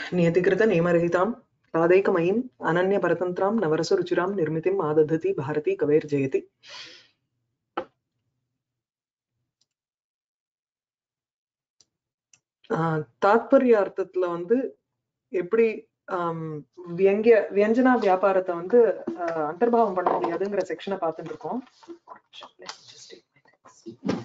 नियतिकृत नियमरहितां तादैकमयीम् अनन्यपरतन्त्रां नवरसरुचिरां निर्मितिम् आदधति भारती कवेर्जयति ஆஹ் தாத்பரிய அர்த்தத்துல வந்து எப்படி ஆம், வியங்கிய வியஞ்சனா வியாபாரத்தை வந்து ஆஹ், அந்தர்பாவம் பண்ண முடியாதுங்கிற செக்ஷனை பார்த்துட்டு இருக்கோம் Let's just take my things.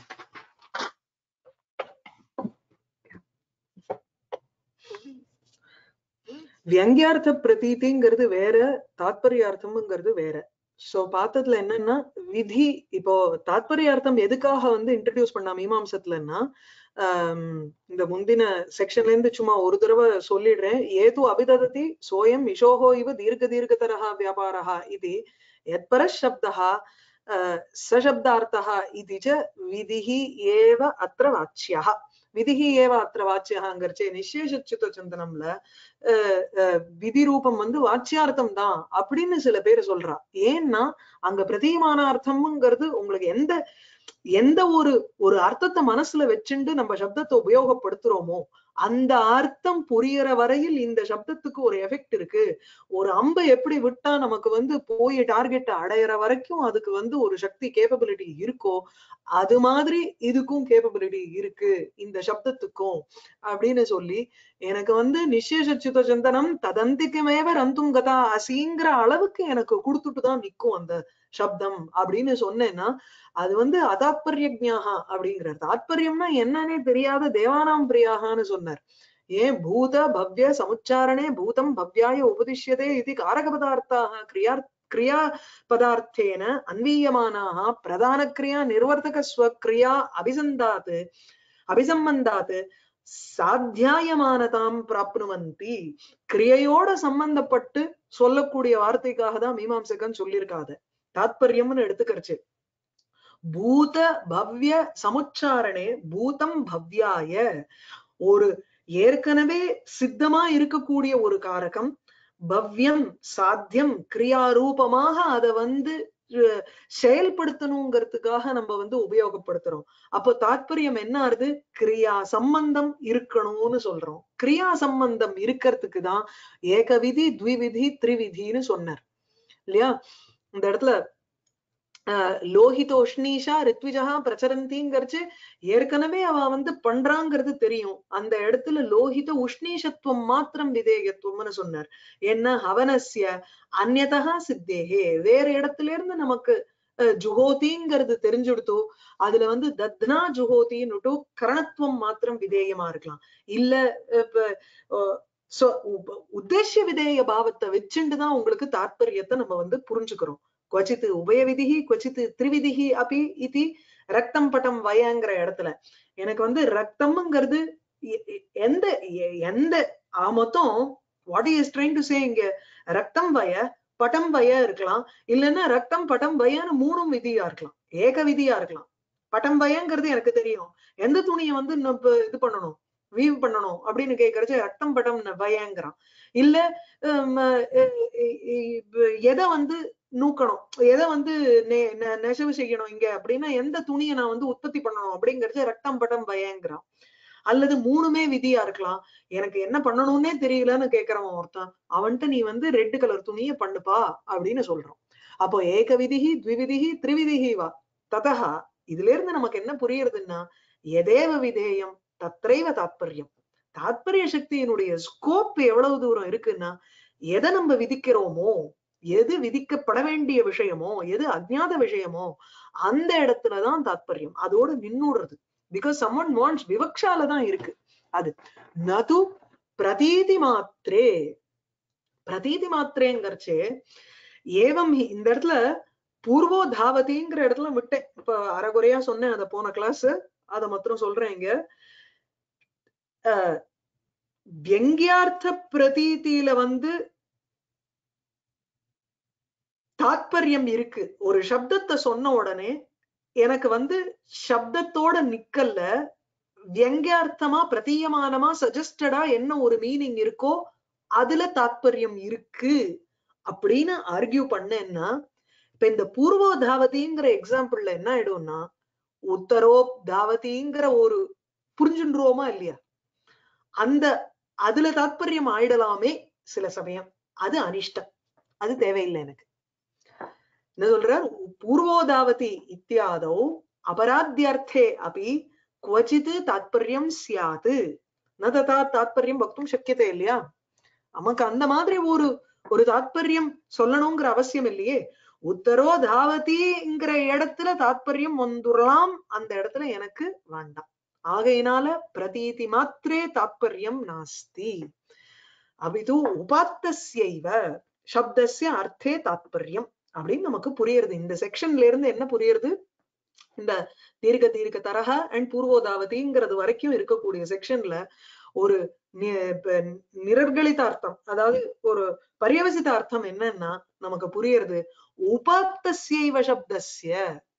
வியங்கியார்த்த பிரதீதிங்கிறது வேற தாத்பரியார்த்தம்ங்கிறது வேற சோ பார்த்ததுல என்னன்னா விதி இப்போ தாத்பரியார்த்தம் எதுக்காக வந்து இன்ட்ரடியூஸ் பண்ணா மீமாம்சத்துலன்னா ஆம், இந்த முந்தின செக்ஷன்ல இருந்து சும்மா ஒரு தடவை சொல்லிடுறேன் ஏது அபிதததி சோயம் இஷோஹோ இவ தீர்க்க தீர்க்கதரஹ வியாபாரஹ இது யத்பர சப்தः சசப்தார்த்தः இது ச விதிஹி ஏவ அத்திர வாச்சியः விதிஹி ஏவ அத்திர வாச்சியஹங்கிறச்சே நிச்சேஷச்சுத்த சிந்தனம்ல அஹ் அஹ் விதி ரூபம் வந்து வாச்சியார்த்தம் தான் அப்படின்னு சில பேர் சொல்றா ஏன்னா அங்க பிரதீயமான அர்த்தம்ங்கிறது உங்களுக்கு எந்த எந்த ஒரு ஒரு அர்த்தத்தை மனசுல வச்சுண்டு நம்ம சப்தத்தை உபயோகப்படுத்துறோமோ அந்த அர்த்தம் புரியற வரையில் இந்த சப்தத்துக்கு ஒரு எஃபெக்ட் இருக்கு ஒரு அம்பை எப்படி விட்டா நமக்கு வந்து போய் டார்கெட் அடையிற வரைக்கும் அதுக்கு வந்து ஒரு சக்தி கேப்பபிலிட்டி இருக்கோ அது மாதிரி இதுக்கும் கேப்பபிலிட்டி இருக்கு இந்த சப்தத்துக்கும் அப்படின்னு சொல்லி எனக்கு வந்து நிச்சயசுத்த சிந்தனம் ததந்திக்கமேவ ரந்தும் கதா அசிங்கிற அளவுக்கு எனக்கு கொடுத்துட்டு தான் நிக்கும் அந்த சப்தம் அப்படின்னு சொன்னேன்னா அது வந்து அதாத்பரியஜாகா அப்படிங்கிறார் தாத்பரியம்னா என்னன்னே தெரியாத தேவானாம் பிரியாகான்னு சொன்னார் ஏன் பூத பவ்ய சமுச்சாரணே பூதம் பவ்யாய உபதிஷ்யதே இது காரக பதார்த்தாக கிரியா கிரியா பதார்த்தேன அன்வீயமானாக பிரதான கிரியா நிர்வர்த்தக ஸ்வக்ரியா அபிசந்தாத் அபிசம்பந்தாத் சாத்தியாயமானதாம் பிராப்னுவந்தி கிரியையோட சம்பந்தப்பட்டு சொல்லக்கூடிய வார்த்தைக்காக தான் மீமாம்சகன் சொல்லியிருக்காத தாத்பரியம்னு எடுத்துக்கிறச்சு பூத பவ்ய சமுச்சாரணே பூதம் பவ்யாய ஒரு ஏற்கனவே சித்தமா இருக்கக்கூடிய ஒரு காரகம் பவ்யம் சாத்தியம் கிரியாரூபமாக அதை வந்து அஹ், செயல்படுத்தணுங்கிறதுக்காக நம்ம வந்து உபயோகப்படுத்துறோம் அப்போ தாத்பரியம் என்ன ஆறுது கிரியா சம்பந்தம் இருக்கணும்னு சொல்றோம் கிரியா சம்பந்தம் இருக்கிறதுக்கு தான் ஏகவிதி த்விவிதி த்ரிவிதின்னு சொன்னார் இல்லையா இந்த இடத்துல ஆஹ் லோஹிதோஷ்ணீஷா ரித்விஜா பிரச்சரந்திங்கிறச்சு ஏற்கனவே அவ வந்து பண்றாங்கிறது தெரியும் அந்த இடத்துல லோஹித உஷ்ணீஷத்துவம் மாத்திரம் விதேயத்துவம்னு சொன்னார் என்ன ஹவனஸ்ய அந்நதா சித்தேகே வேற இடத்துல இருந்து நமக்கு அஹ், ஜுஹோதிங்கிறது தெரிஞ்சுடுத்தோ அதுல வந்து தத்னா ஜுஹோதின்னுட்டு கரணத்துவம் மாத்திரம் விதேயமா இருக்கலாம் இல்ல இப்ப அஹ், so உப- உத்தேசிய விதேய பாவத்தை வச்சுட்டு தான் உங்களுக்கு தாத்பரியத்தை நம்ம வந்து புரிஞ்சுக்கிறோம் क्वचित् உபயவிதிः क्वचित् த்ரிவிதிः அப்படி இது ரத்தம் பட்டம் வயங்கிற இடத்துல எனக்கு வந்து ரத்தம்ங்கிறது எ- எ- எந்த எ- எந்த ஆ மொத்தம் what is trying to say இங்க ரத்தம் வய பட்டம் வய இருக்கலாம் இல்லைன்னா ரத்தம் பட்டம் வயன்னு மூணும் விதியா இருக்கலாம் ஏக விதியா இருக்கலாம் பட்டம் வயங்கிறது எனக்கு தெரியும் எந்த துணியை வந்து நம்ம இது பண்ணணும் வீவ் பண்ணணும் அப்படின்னு கேக்குறச்சு ரத்தம் பட்டம் வயங்கிறான் இல்ல ஹம், அஹ், அஹ், அஹ், எதை வந்து நூக்கணும் எதை வந்து நெ- நெ- நெசவு செய்யணும் இங்க அப்படின்னா எந்த துணியை நான் வந்து உற்பத்தி பண்ணணும் அப்படிங்கறது ரத்தம் பட்டம் பயங்கிறான் அல்லது மூணுமே விதியா இருக்கலாம் எனக்கு என்ன பண்ணணும்னே தெரியலன்னு கேக்குறவன் ஒருத்தன் அவன்கிட்ட நீ வந்து ரெட் கலர் துணியை பண்ணுப்பா அப்படின்னு சொல்றோம் அப்போ ஏக விதிஹி த்விவிதிஹி த்ரிவிதிஹி வா ததா இதுல இருந்து நமக்கு என்ன புரியுறதுன்னா எதேவ விதேயம் தத்ரைவ தாத்பரியம் தாத்பரிய சக்தியினுடைய ஸ்கோப் எவ்வளவு தூரம் இருக்குன்னா எதை நம்ம விதிக்கிறோமோ எது விதிக்கப்பட வேண்டிய விஷயமோ எது அஜ்ஞாத விஷயமோ அந்த இடத்துலதான் தாத்பரியம் அதோட நின்னுடுறது பிகாஸ் சம்மன் வாண்ட்ஸ் விவக்ஷால தான் இருக்கு அது நது பிரதீதி மாத்திரே பிரதீதி மாத்திரேங்கிறச்சே ஏவம் ஹி- இந்த இடத்துல பூர்வோ தாவதிங்கிற இடத்துல விட்டேன் இப்ப அரைகுறையா சொன்னேன் அத போன கிளாஸ் அத மாத்திரம் சொல்றேன் இங்க அஹ், வியங்கியார்த்த பிரதீதியில வந்து தாத்பரியம் இருக்கு ஒரு சப்தத்தை சொன்ன உடனே எனக்கு வந்து சப்தத்தோட நிக்கல்ல வியங்கியார்த்தமா பிரதீயமானமா சஜஸ்டடா என்ன ஒரு மீனிங் இருக்கோ அதுல தாத்பரியம் இருக்கு அப்படின்னு ஆர்கியூ பண்ணேன்னா இப்ப இந்த பூர்வோ தாவதிங்கிற எக்ஸாம்பிள்ல என்ன ஆயிடும்னா உத்தரோ தாவதிங்கிற ஒரு புரிஞ்சுருவோமா இல்லையா அந்த அதுல தாத்பரியம் ஆயிடலாமே சில சமயம் அது அனிஷ்டம் அது தேவையில்லை எனக்கு என்ன சொல்றார் பூர்வோதாவதி இத்தியாதோ அபராத்தியர்த்தே அபி குவச்சித் தாத்பரியம் சியாது ந ததா தாத்பரியம் வக்தும் சக்கியதே இல்லையா நமக்கு அந்த மாதிரி ஒரு ஒரு தாத்பரியம் சொல்லணுங்கிற அவசியம் இல்லையே உத்தரோ தாவதிங்கிற இடத்துல தாத்பரியம் வந்துடலாம் அந்த இடத்துல எனக்கு வேண்டாம் ஆகையினால பிரதீதி மாத்திரே தாத்பரியம் நாஸ்தி அபிது உபாத்தஸ்யைவ சப்தஸ்ய அர்த்தே தாத்பரியம் அப்படின்னு நமக்கு புரியுறது இந்த செக்ஷன்ல இருந்து என்ன புரியுறது இந்த தீர்க்க தீர்க்க தரக அண்ட் பூர்வோதாவதிங்கிறது வரைக்கும் இருக்கக்கூடிய செக்ஷன்ல ஒரு நி- இப்ப நிரர்களித அர்த்தம் அதாவது ஒரு பரியவசித அர்த்தம் என்னன்னா நமக்கு புரியுறது உபாத்தஸ்யைவ சப்தஸ்ய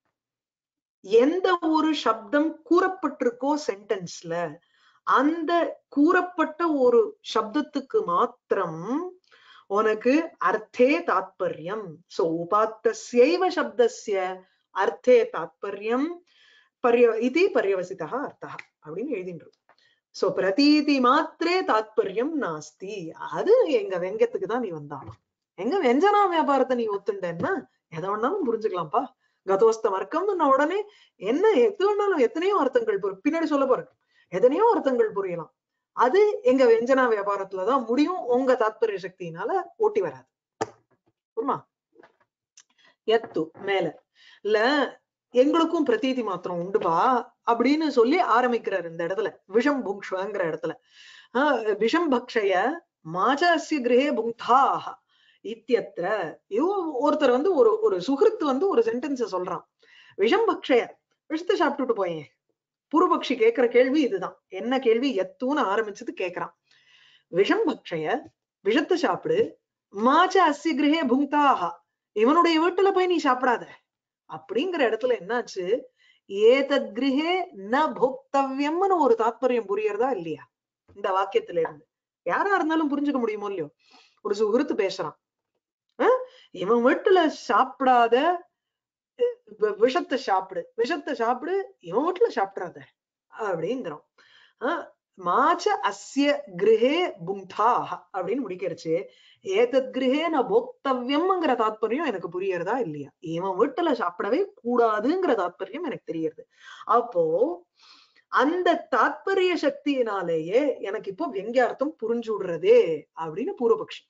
எந்த ஒரு சப்தம் கூறப்பட்டிருக்கோ சென்டென்ஸ்ல அந்த கூறப்பட்ட ஒரு சப்தத்துக்கு மாத்திரம் உனக்கு அர்த்தே தாத்பரியம் சோ உபாத்தஸ்யைவ சப்தஸ்ய அர்த்தே தாத்பரியம் பரிய இது பரியவசிதா அர்த்தா அப்படின்னு எழுதின்றோம் சோ பிரதீதி மாத்திரே தாத்பரியம் நாஸ்தி அது எங்க வெங்கத்துக்கு தான் நீ வந்தாலும் எங்க வெஞ்சனா வியாபாரத்தை நீ ஒத்துண்டேன்னா எதை வேணாலும் புரிஞ்சுக்கலாம்ப்பா கதோஸ்த வர்க்கம்னு உடனே என்ன எது வேணாலும் எத்தனையோ அர்த்தங்கள் புரி- பின்னாடி சொல்ல போறேன் எத்தனையோ அர்த்தங்கள் புரியலாம் அது எங்க வெஞ்சனா வியாபாரத்துலதான் முடியும் உங்க தாத்பரிய சக்தியினால ஓட்டி வராது புரியுமா எத்து மேல இல்ல எங்களுக்கும் பிரதீதி மாத்திரம் உண்டுபா அப்படின்னு சொல்லி ஆரம்பிக்கிறார் இந்த இடத்துல விஷம் புங்ஷ்வங்கிற இடத்துல ஆஹ் விஷம் பக்ஷய மாஜாசிய கிரகே புங்தாஹ இத்தியத்திர இவ ஒருத்தர் வந்து ஒரு ஒரு சுகிருத்து வந்து ஒரு சென்டென்ஸ சொல்றான் விஷம் பக்ஷய விஷத்தை சாப்பிட்டுட்டு போயேன் பூர்வபக்ஷி கேக்குற கேள்வி இதுதான் என்ன கேள்வி எத்துன்னு ஆரம்பிச்சது கேக்குறான் விஷம் பக்ஷய விஷத்தை சாப்பிடு மாச்ச அஸ்ய கிரகே புங்தாஹா இவனுடைய வீட்டுல போய் நீ சாப்பிடாத அப்படிங்கிற இடத்துல என்னாச்சு ஏதத் கிரகே ந போக்தவ்யம்னு ஒரு தாத்பரியம் புரியறதா இல்லையா இந்த வாக்கியத்துல இருந்து யாரா இருந்தாலும் புரிஞ்சுக்க முடியுமோ இல்லையோ ஒரு சுகிருத்து பேசுறான் அஹ் இவன் வீட்டுல சாப்பிடாத அஹ் வி- விஷத்தை சாப்பிடு விஷத்தை சாப்பிடு இவன் வீட்டுல சாப்பிடாத அப்படிங்கிறோம் ஆஹ் மாச்ச அஸ்ய கிரகே புங்தாஹ அப்படின்னு முடிக்கிறச்சு ஏதத் கிரகே நான் போக்தவ்யம்ங்கிற தாத்பரியம் எனக்கு புரியறதா இல்லையா இவன் வீட்டுல சாப்பிடவே கூடாதுங்கிற தாத்பரியம் எனக்கு தெரியறது அப்போ அந்த தாத்பரிய சக்தியினாலேயே எனக்கு இப்போ வெங்கியார்த்தம் புரிஞ்சு விடுறதே அப்படின்னு பூர்வபக்ஷி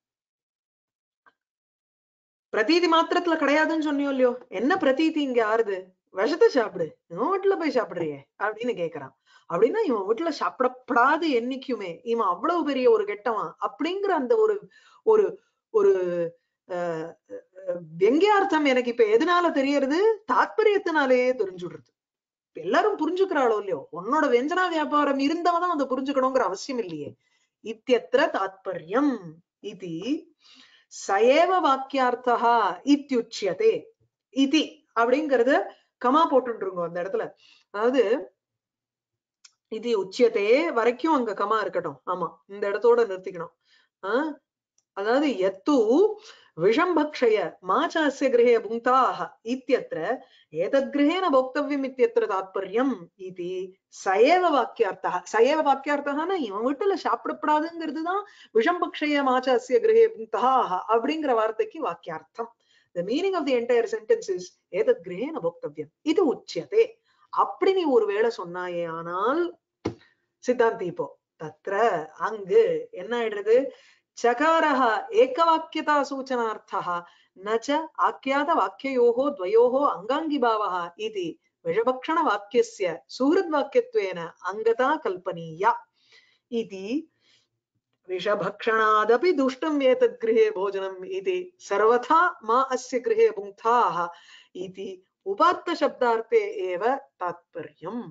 பிரதீதி மாத்திரத்துல கிடையாதுன்னு சொன்னியோ இல்லையோ என்ன பிரதீதி இங்க ஆறுது விஷத்தை சாப்பிடு இவன் வீட்டுல போய் சாப்பிடுறியே அப்படின்னு கேக்குறான் அப்படின்னா இவன் வீட்டுல சாப்பிடப்படாது என்னைக்குமே இவன் அவ்வளவு பெரிய ஒரு கெட்டவன் அப்படிங்கிற அந்த ஒரு ஒரு ஒரு அஹ், அஹ், வெங்கியார்த்தம் எனக்கு இப்ப எதனால தெரியறது தாத்பரியத்தினாலேயே தெரிஞ்சுடுறது இப்ப எல்லாரும் புரிஞ்சுக்கிறாளோ இல்லையோ உன்னோட வெஞ்சனா வியாபாரம் இருந்தவதான் அதை புரிஞ்சுக்கணுங்கிற அவசியம் இல்லையே இத்தியத்திர தாத்பரியம் இது சயேவ வாக்கியார்த்தா இத்தியுச்சியதே இதி அப்படிங்கறத கமா போட்டுருங்க அந்த இடத்துல அதாவது இது உச்சியத்தே வரைக்கும் அங்க கமா இருக்கட்டும் ஆமா இந்த இடத்தோட நிறுத்திக்கணும் ஆஹ் அதாவது எத்து விஷம் பக்ஷய மாச்சாஸ்ய கிரகே புங்தாஹ இத்தியத்திர ஏதத் கிரகேன போக்தவ்யம் இத்தியத்திர தாத்பரியம் இது சயேவ வாக்கியார்த்தா சயேவ வாக்கியார்த்தகான இவன் வீட்டுல சாப்பிடப்படாதுங்கிறது தான் விஷம் பக்ஷய மாச்சாஸ்ய கிரகே புங்தாஹ அப்படிங்கிற வார்த்தைக்கு வாக்கியார்த்தம் the meaning of the entire sentence is ஏதத் கிரகேன போக்தவ்யம் இது உச்சியதே அப்படி நீ ஒருவேளை சொன்னாயே ஆனால் சித்தாந்தி இப்போ தத்ர அங்கு என்ன ஆயிடுறது चकारः एकवाक्यता सूचनार्थः न च आख्यातवाक्ययोः द्वयोः अङ्गाङ्गिभावः इति विषभक्षणवाक्यस्य सुहृद्वाक्यत्वेन अङ्गता कल्पनीया इति विषभक्षणादपि दुष्टम् एतद् गृहे भोजनम् इति सर्वथा मा अस्य गृहे पुङ्क्ताः इति उपात्तशब्दार्थे एव तात्पर्यम्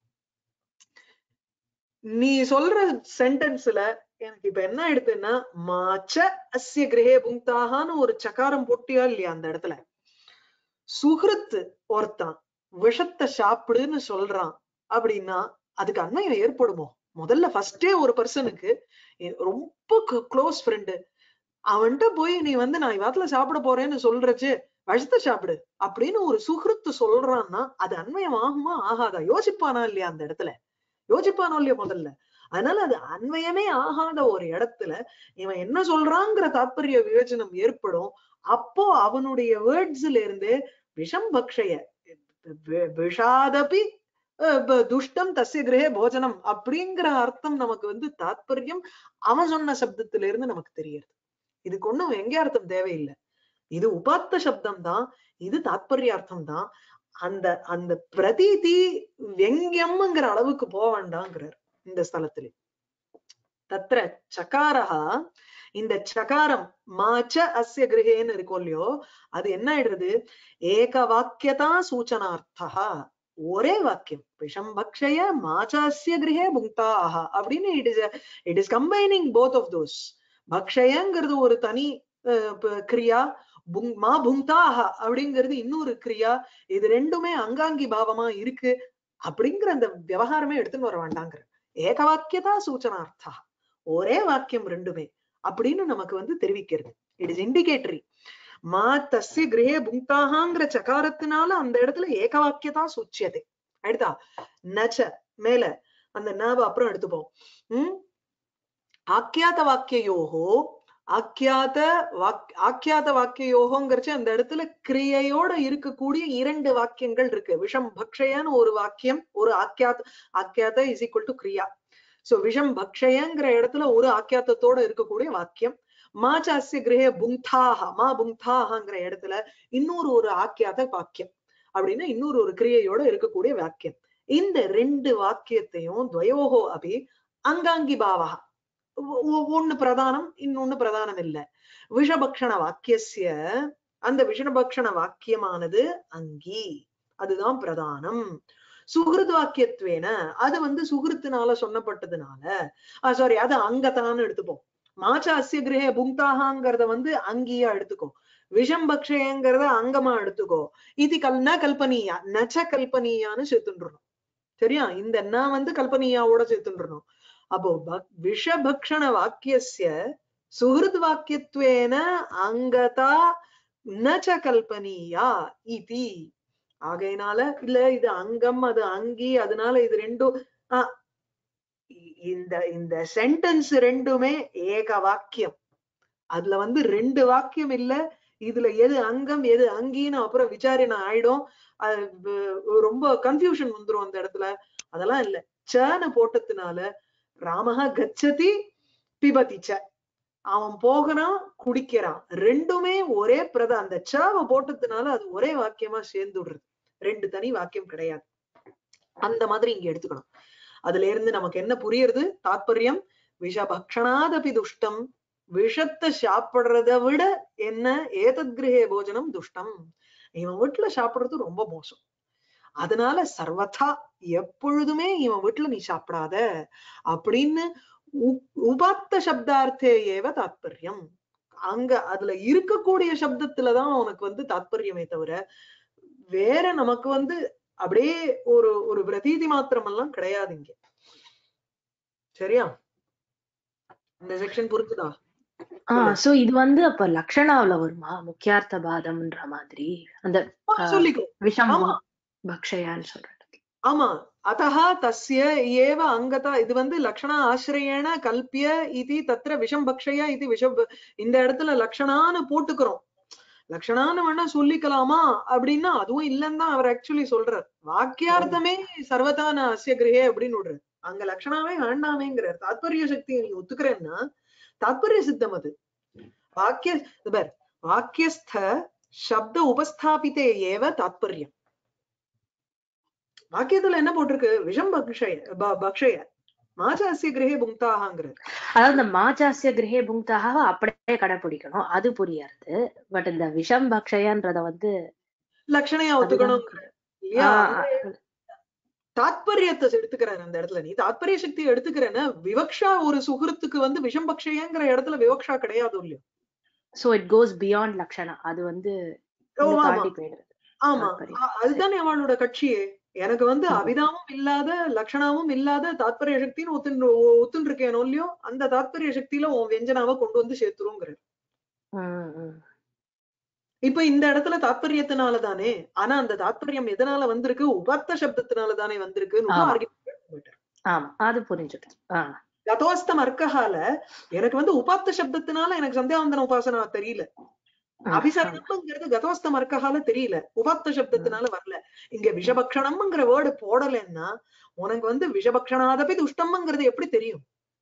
நீ சொல்ற சென்டென்ஸ்ல எனக்கு இப்ப என்ன ஆயிடுதுன்னா மாச்ச அஸ்ய கிரகே புங்தாகான்னு ஒரு சகாரம் போட்டியா இல்லையா அந்த இடத்துல சுகிருத்து ஒருத்தன் விஷத்தை சாப்பிடுன்னு சொல்றான் அப்படின்னா அதுக்கு அண்மையம் ஏற்படுமோ முதல்ல ஃபர்ஸ்டே ஒரு பர்சனுக்கு ரொம்ப க்ளோஸ் ஃப்ரெண்டு அவன்கிட்ட போய் நீ வந்து நான் இவாத்துல சாப்பிட போறேன்னு சொல்றச்சு விஷத்தை சாப்பிடு அப்படின்னு ஒரு சுகிருத்து சொல்றான்னா அது அண்மயம் ஆகுமா ஆகாதா யோசிப்பானா இல்லையா அந்த இடத்துல யோசிப்பானோ இல்லையோ முதல்ல அதனால அது அன்வயமே ஆகாத ஒரு இடத்துல இவன் என்ன சொல்றாங்கிற தாத்பரிய விவேச்சனம் ஏற்படும் அப்போ அவனுடைய வேர்ட்ஸ்ல இருந்து விஷம் பக்ஷய வி- விஷாதபி அஹ், ப- துஷ்டம் தஸ்ய கிரகே போஜனம் அப்படிங்கிற அர்த்தம் நமக்கு வந்து தாத்பரியம் அவன் சொன்ன சப்தத்துல இருந்து நமக்கு தெரியுது இதுக்கு ஒண்ணும் எங்க அர்த்தம் தேவையில்லை இது உபாத்த சப்தம் தான் இது தாத்பரிய அர்த்தம் தான் அந்த அந்த பிரதீதி வெங்கியம்ங்கிற அளவுக்கு போக வேண்டாங்கிறார் இந்த ஸ்தலத்துல தத்ர சகாரஹா இந்த சகாரம் மாச்ச அஸ்ய கிரகேன்னு இருக்கும் இல்லையோ அது என்ன ஆயிடுறது ஏக வாக்கியதா சூச்சனார்த்தா ஒரே வாக்கியம் விஷம் பக்ஷய மாச்சாஸ்ய கிரகே புங்தாஹா அப்படின்னு it is it is combining both of those பக்ஷயங்கிறது ஒரு தனி அஹ், ப- கிரியா புங் மா புங்தாஹா அப்படிங்கிறது இன்னொரு கிரியா இது ரெண்டுமே அங்காங்கி பாவமா இருக்கு அப்படிங்கிற அந்த விவகாரமே எடுத்துன்னு வர வேண்டாங்கிற ஏக வாக்கியதா சூச்சனார்த்தா ஒரே வாக்கியம் ரெண்டுமே அப்படின்னு நமக்கு வந்து தெரிவிக்கிறது இட் இஸ் இண்டிகேட்டரி மா தஸ்ய கிரகே புங்தாகாங்கிற சகாரத்தினால அந்த இடத்துல ஏக வாக்கியதா சூச்சியதே அடுத்தா நச்ச மேல அந்த நாவ அப்புறம் எடுத்துப்போம் உம் ஆக்கியாத வாக்கியோகோ ஆக்கியாத வாக் ஆக்கியாத வாக்கியோகோங்கிறச்சு அந்த இடத்துல கிரியையோட இருக்கக்கூடிய இரண்டு வாக்கியங்கள் இருக்கு விஷம் பக்ஷயன்னு ஒரு வாக்கியம் ஒரு ஆக்கியாத ஆக்கியாத இஸ் ஈக்குவல் டு கிரியா சோ விஷம் பக்ஷயங்கிற இடத்துல ஒரு ஆக்கியாத்தத்தோட இருக்கக்கூடிய வாக்கியம் மாச்சாஸ்ய கிரகே புங்தாஹா மா புங்தாஹாங்கிற இடத்துல இன்னொரு ஒரு ஆக்கியாத வாக்கியம் அப்படின்னா இன்னொரு ஒரு கிரியையோட இருக்கக்கூடிய வாக்கியம் இந்த ரெண்டு வாக்கியத்தையும் துவயோகோ அபி அங்காங்கி பாவா ஒ- ஒ- ஒண்ணு பிரதானம் இன்னொன்னு பிரதானம் இல்ல விஷபக்ஷண வாக்கியஸ்ய அந்த விஷபக்ஷண வாக்கியமானது அங்கி அதுதான் பிரதானம் சுகிருத் வாக்கியத்வேன அது வந்து சுகிருத்தினால சொன்னப்பட்டதுனால சாரி அது அங்கத்தான்னு எடுத்துப்போம் மாச்ச அஸ்ய கிரகே புங்தாகாங்கிறத வந்து அங்கியா எடுத்துக்கோ விஷம் பக்ஷயங்கிறத அங்கமா எடுத்துக்கோ இது கல் ந கல்பனீயா நச்ச கல்பனீயான்னு சேர்த்துன்றணும் சரியா இந்த ந வந்து கல்பனீயாவோட சேர்த்துன்றணும் அப்போ பக்- விஷபக்ஷண வாக்கியஸ்ய சுஹൃத் வாக்கியத்வேன அங்கதா நச்ச கல்பனீயா இதி ஆகையினால இல்ல இது அங்கம் அது அங்கி அதனால இது ரெண்டும் ஆஹ் இ- இந்த இந்த சென்டென்ஸ் ரெண்டுமே ஏக வாக்கியம் அதுல வந்து ரெண்டு வாக்கியம் இல்ல இதுல எது அங்கம் எது அங்கின்னு அப்புறம் விசாரணை ஆயிடும் அது வ- ரொம்ப கன்ஃபியூஷன் வந்துரும் அந்த இடத்துல அதெல்லாம் இல்ல சன்னு போட்டதுனால ராமஹ கச்சதி பிபதி ச அவன் போகிறான் குடிக்கிறான் ரெண்டுமே ஒரே பிரத அந்த சாவை போட்டதுனால அது ஒரே வாக்கியமா சேர்ந்துடுறது ரெண்டு தனி வாக்கியம் கிடையாது அந்த மாதிரி இங்க எடுத்துக்கணும் அதுல இருந்து நமக்கு என்ன புரியுறது தாத்பரியம் விஷபக்ஷணாதபி துஷ்டம் விஷத்தை சாப்பிடுறத விட என்ன ஏதத் கிரகே போஜனம் துஷ்டம் இவன் வீட்டுல சாப்பிடுறது ரொம்ப மோசம் அதனால சர்வதா எப்பொழுதுமே இவன் வீட்டுல நீ சாப்பிடாத அப்படின்னு உ- உபாத்த சப்தார்த்தே ஏவ தாத்பரியம் அங்க அதுல இருக்கக்கூடிய சப்தத்துலதான் உனக்கு வந்து தாத்பரியமே தவிர வேற நமக்கு வந்து அப்படியே ஒரு ஒரு பிரதீதி மாத்திரம் எல்லாம் கிடையாது இங்க சரியா இந்த செக்ஷன் புரிஞ்சுதா ஆஹ் சோ இது வந்து அப்ப லக்ஷணாவுல வருமா முக்கியார்த்த பாதம்ன்ற மாதிரி அந்த ஆ, ஆஹ், சொல்லிக்கோ விஷம் ஆமா. பக்ஷயான்னு சொல்றது ஆமா அத்தः தஸ்ய ஏவ அங்கதா இது வந்து லக்ஷணா ஆசிரியேன கல்பிய இது தத்திர விஷம் பக்ஷய இது விஷம் ப- இந்த இடத்துல லக்ஷணான்னு போட்டுக்கிறோம் லக்ஷணான்னு வேணா சொல்லிக்கலாமா அப்படின்னா அதுவும் இல்லைன்னு தான் அவர் ஆக்சுவலி சொல்றார் வாக்கியார்த்தமே சர்வதான அஸ்ய கிரகே அப்படின்னு விடுறாரு அங்க லக்ஷணாவே வேண்டாமேங்கிறார் தாத்பரிய சக்தியை நீ ஒத்துக்கிறேன்னா தாத்பரிய சித்தம் அது வாக்கிய இது பார் வாக்கியஸ்த சப்த உபஸ்தாபித்தே ஏவ தாத்பரியம் வாக்கியத்துல என்ன போட்டிருக்கு விஷம் பக்ஷய ப- பக்ஷய மாஜாசிய கிரகே புங்தாகாங்கிறது அதாவது இந்த மாச்சாசிய கிரகே புங்தாக அப்படியே கடைபிடிக்கணும் அது புரியாது பட் இந்த விஷம் பக்ஷயன்றத வந்து லட்சணையா ஒத்துக்கணும் இல்லையா ஆஹ் அந்த தாத்பரியத்தை எடுத்துக்கிறாரு அந்த இடத்துல நீ தாத்பரிய சக்தியை எடுத்துக்கிறேன்னா விவக்ஷா ஒரு சுகிருத்துக்கு வந்து விஷம் பக்ஷயங்கிற இடத்துல விவக்ஷா கிடையாது இல்லையா சோ இட் கோஸ் பியாண்ட் லக்ஷணா அது வந்து ஓ, இன்னும் ஆமா தாண்டி போயிடுது ஆமா தாத்பரியம். அ- அதுதானே அவளோட கட்சியே எனக்கு வந்து ம். அபிதாவும் இல்லாத லட்சணாவும் இல்லாத தாத்பரிய சக்தின்னு ஒத்துன்னு ஒத்துன்னு இருக்கேனோ இல்லையோ அந்த தாத்பரிய சக்தியில உன் வெஞ்சனாவை கொண்டு வந்து சேர்த்துருங்கிற ம், ம். இப்ப இந்த இடத்துல தாத்பரியத்தினால தானே ஆனா அந்த தாத்பரியம் எதனால வந்திருக்கு உபத்த சப்தத்தினால தானே வந்திருக்குன்னு ஆமா. ஆர்கியூமெண்ட் ஆமா அது புரிஞ்சுடுது ஆஹ் கதோஸ்தம் அர்க்கஹால எனக்கு வந்து உபாத்த சப்தத்தினால எனக்கு சந்தியாவந்தன உபாசனா தெரியல அபிசரணம்ங்கிறது கதோஸ்தம் அர்க்கஹால தெரியல உபாத்த சப்தத்தினால வரல இங்க விஷபக்ஷணம்ங்கிற வேர்டு போடலைன்னா உனக்கு வந்து விஷபக்ஷணாதபி துஷ்டம்ங்கிறது எப்படி தெரியும்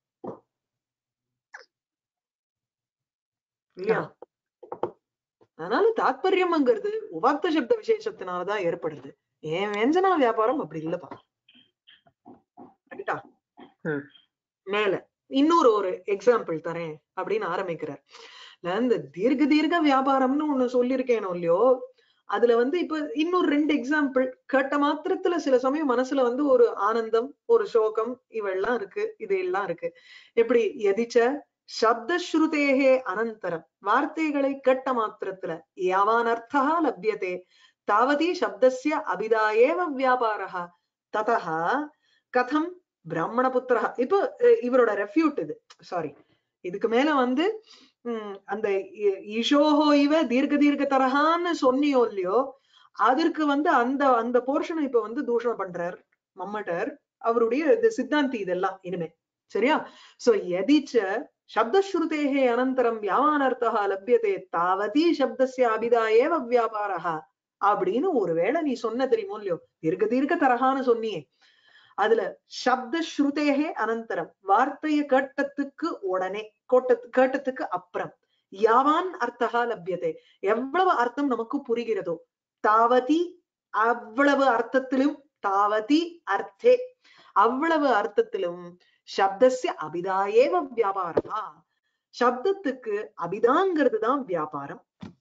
இல்லையா அதனால தாத்பரியம்ங்கிறது உபாத்த சப்த விசேஷத்தினாலதான் ஏற்படுது ஏன் வெஞ்சனா வியாபாரம் அப்படி இல்லப்பா ரைட்டா ம். மேல இன்னொரு ஒரு எக்ஸாம்பிள் தரேன் அப்படின்னு ஆரம்பிக்கிறார் இல்ல, இந்த தீர்க்க தீர்க்க வியாபாரம்னு ஒண்ணு சொல்லியிருக்கேனோ இல்லையோ அதுல வந்து இப்ப இன்னொரு ரெண்டு எக்ஸாம்பிள் கேட்ட மாத்திரத்துல சில சமயம் மனசுல வந்து ஒரு ஆனந்தம் ஒரு சோகம் இவெல்லாம் இருக்கு இது எல்லாம் இருக்கு எப்படி எதிச்ச சப்தஸ்ருதேகே அனந்தரம் வார்த்தைகளை கேட்ட மாத்திரத்துல யாவான் அர்த்தா லப்யதே தாவதி சப்தஸ்ய அபிதாயேவ வியாபாரः ததः கதம் பிராமணபுத்திரா இப்போ அஹ், இவரோட ரெஃப்யூட் இது சாரி இதுக்கு மேல வந்து உம் அந்த இ- ஈஷோஹோ இவ தீர்க்க தீர்க்க தரஹான்னு சொன்னியோ இல்லையோ அதற்கு வந்து அந்த அந்த போர்ஷனை இப்ப வந்து தூஷணம் பண்றார் மம்மட்டர் அவருடைய இது சித்தாந்தி இதெல்லாம் இனிமே சரியா சோ எதிச்ச சப்தஸ்ருதேகே அனந்தரம் யாவானர்த்தா லப்யதே தாவதி சப்தஸ்ய அபிதா ஏவ வியாபாரः அப்படின்னு ஒருவேளை நீ சொன்ன தெரியுமோ இல்லையோ தீர்க்க தீர்க்க தரஹான்னு சொன்னியே அதுல சப்த ஸ்ருதேகே அனந்தரம் வார்த்தைய கேட்டத்துக்கு உடனே கோட்டத்து கேட்டத்துக்கு அப்புறம் யாவான் அர்த்தகா லப்யதே எவ்வளவு அர்த்தம் நமக்கு புரிகிறதோ தாவதி அவ்வளவு அர்த்தத்திலும் தாவதி அர்த்தே அவ்வளவு அர்த்தத்திலும் சப்தஸ்ய அபிதாயேவ வியாபாரமா சப்தத்துக்கு அபிதாங்கிறது தான் வியாபாரம்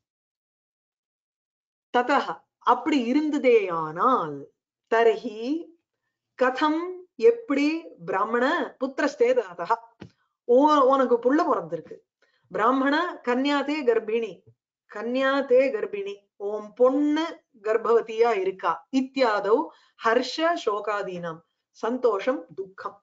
ததஹ அப்படி இருந்ததேயானால் தர்ஹி கதம் எப்படி பிராமண புத்திரஸ்தே தாதா ஓ உனக்கு புள்ள பிறந்திருக்கு பிராமண கன்யாதே கர்ப்பிணி கன்யாதே கர்ப்பிணி உன் பொண்ணு கர்ப்பவதியா இருக்கா இத்தியாதவ் ஹர்ஷ சோகாதீனம் சந்தோஷம் துக்கம்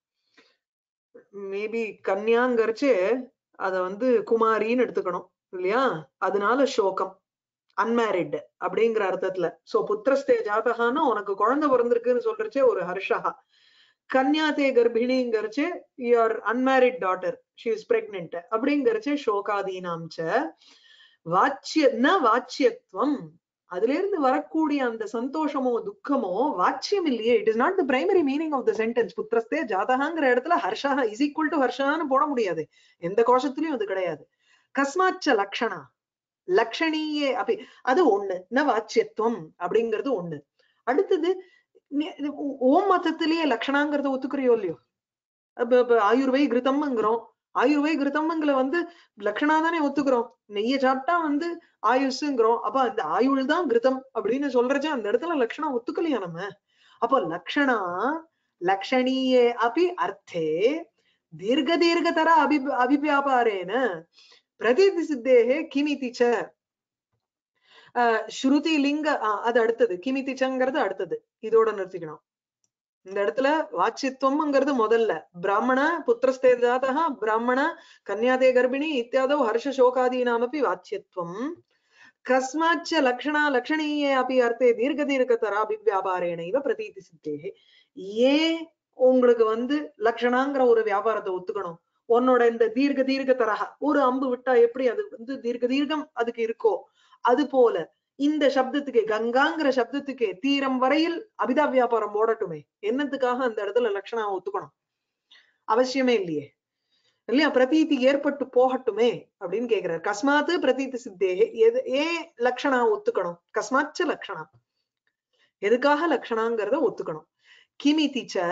மேபி கன்யாங்கரிச்சு அத வந்து குமாரின்னு எடுத்துக்கணும் இல்லையா அதனால சோகம் அன்மேரிட் அப்படிங்கிற அர்த்தத்துல சோ புத்திரஸ்தே ஜாதகான்னா உனக்கு குழந்தை பிறந்திருக்குன்னு சொல்றச்சே ஒரு ஹர்ஷஹா கன்யாதே கர்ப்பிணிங்கிறச்சு your unmarried daughter she is pregnant அப்படிங்கிறச்சு சோகாதீனாம் ச வாச்சிய ந வாச்சியத்துவம் அதுல இருந்து வரக்கூடிய அந்த சந்தோஷமோ துக்கமோ வாச்சியம் இல்லையே it is not the primary meaning of the sentence புத்திரஸ்தே ஜாதகாங்கிற இடத்துல ஹர்ஷா இஸ் ஈக்குவல் டு ஹர்ஷான்னு போட முடியாது எந்த கோஷத்திலயும் அது கிடையாது கஸ்மாச்ச லக்ஷணா லக்ஷணியே அப்படி அது ஒண்ணு ந வாச்சியத்துவம் அப்படிங்கிறது ஒண்ணு அடுத்தது நி- இது ஓ- ஓம் மதத்திலேயே லக்ஷணாங்கிறத ஒத்துக்கிறியோ இல்லையோ அப்ப இப்ப ஆயுர்வை கிருதம்ங்கிறோம் ஆயுர்வை கிருதம்ங்கிற வந்து லக்ஷணா தானே ஒத்துக்கிறோம் நெய்ய சாப்பிட்டா வந்து ஆயுஷுங்கிறோம் அப்ப அந்த ஆயுள் தான் கிருதம் அப்படின்னு சொல்றச்ச அந்த இடத்துல லக்ஷணா ஒத்துக்கலையா நம்ம அப்போ லக்ஷணா லக்ஷணீயே அபி அர்த்தே தீர்க்க தீர்க்கதர அபி அபிவியாபாரேன பிரதீதி சித்தேகே கிமிதி ச அஹ் ஸ்ருதி லிங்க அஹ் அது அடுத்தது கிமிதி சங்கிறது அடுத்தது இதோட நிறுத்திக்கணும் இந்த இடத்துல வாச்சித்துவம்ங்கிறது முதல்ல பிராமண புத்திரஸ்தே ஜாதா பிராமண கன்யாதே கர்ப்பிணி இத்தியாதோ ஹர்ஷ சோகாதீனாமப்பி வாச்சியத்துவம் கஸ்மாச்ச லக்ஷணா லக்ஷணீயே அப்படி அர்த்தே தீர்க்க தீர்க்கதர அபிவியாபாரேன இவ பிரதீதி சித்தேகே ஏன் உங்களுக்கு வந்து லக்ஷணாங்கிற ஒரு வியாபாரத்தை ஒத்துக்கணும் உன்னோட இந்த தீர்க்க தீர்க்க தரஹா ஒரு அம்பு விட்டா எப்படி அது வந்து தீர்க்க தீர்க்கம் அதுக்கு இருக்கோ அது போல இந்த சப்தத்துக்கு கங்காங்கிற சப்தத்துக்கு தீரம் வரையில் அபிதா வியாபாரம் போடட்டுமே என்னத்துக்காக அந்த இடத்துல லட்சணா ஒத்துக்கணும் அவசியமே இல்லையே இல்லையா பிரதீதி ஏற்பட்டு போகட்டுமே அப்படின்னு கேக்குறாரு கஸ்மாத்து பிரதீதி சித்தே எது ஏன் லக்ஷணா ஒத்துக்கணும் கஸ்மாச்ச லக்ஷணா எதுக்காக லக்ஷணாங்கிறத ஒத்துக்கணும் கிமிதி ச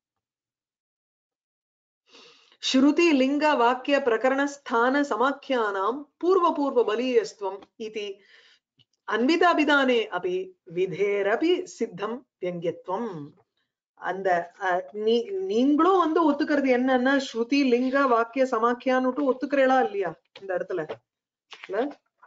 ஸ்ருதி லிங்க வாக்கிய பிரகரண ஸ்தான சமாக்கியானாம் பூர்வ பூர்வ பலீயஸ்துவம் இதி அன்பிதாபிதானே அபி விதேரபி சித்தம் வியங்கியத்துவம் அந்த அஹ், நீ நீங்களும் வந்து ஒத்துக்கிறது என்னன்னா ஸ்ருதி லிங்க வாக்கிய சமாக்கியான்னுட்டு ஒத்துக்கிறீங்களா இல்லையா இந்த இடத்துல இல்ல